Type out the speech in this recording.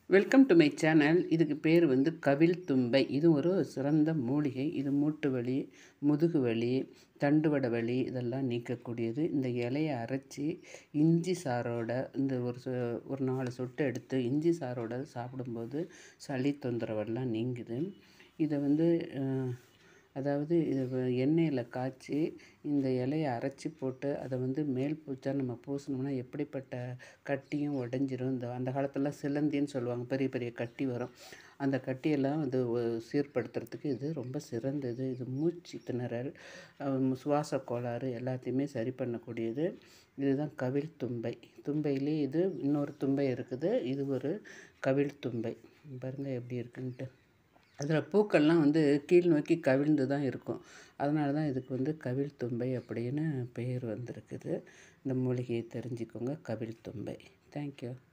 welcome to my channel இதுக்கு பேர் வந்து கவில் தும்பை இது ஒரு சிறந்த மூலிகை இது மூட்டு வலி முதுகு வலி தண்டுவட வலி இதெல்லாம் நீக்கக்கூடியது இந்த இலையை அரைச்சி இஞ்சி சாரோட இந்த ஒரு சொ- ஒரு நாலு சொட்டு எடுத்து இஞ்சி சாரோட சாப்பிடும்போது சளி தொந்தரவெல்லாம் நீங்குது இதை வந்து அஹ், அதாவது இது வ- எண்ணெயில் காய்ச்சி இந்த இலையை அரைச்சி போட்டு அதை வந்து மேல் பூச்சா நம்ம பூசினோம்னா எப்படிப்பட்ட கட்டியும் உடஞ்சிரும் இந்த அந்த காலத்துலலாம் சிலந்தின்னு சொல்லுவாங்க பெரிய பெரிய கட்டி வரும் அந்த கட்டியெல்லாம் வந்து ஒ- சீர்படுத்துறதுக்கு இது ரொம்ப சிறந்தது இது மூச்சு திணறல் அஹ், சுவாச கோளாறு எல்லாத்தையுமே சரி பண்ணக்கூடியது இதுதான் கவில் தும்பை தும்பையிலே இது இன்னொரு தும்பை இருக்குது இது ஒரு கவில் தும்பை பாருங்கள் எப்படி இருக்குன்ட்டு அதில் பூக்கள்லாம் வந்து கீழ் நோக்கி கவிழ்ந்து தான் இருக்கும் அதனால தான் இதுக்கு வந்து கவில் தும்பை அப்படின்னு பெயர் வந்திருக்குது இந்த மூலிகையை தெரிஞ்சுக்கோங்க கவில் தும்பை தேங்க்யூ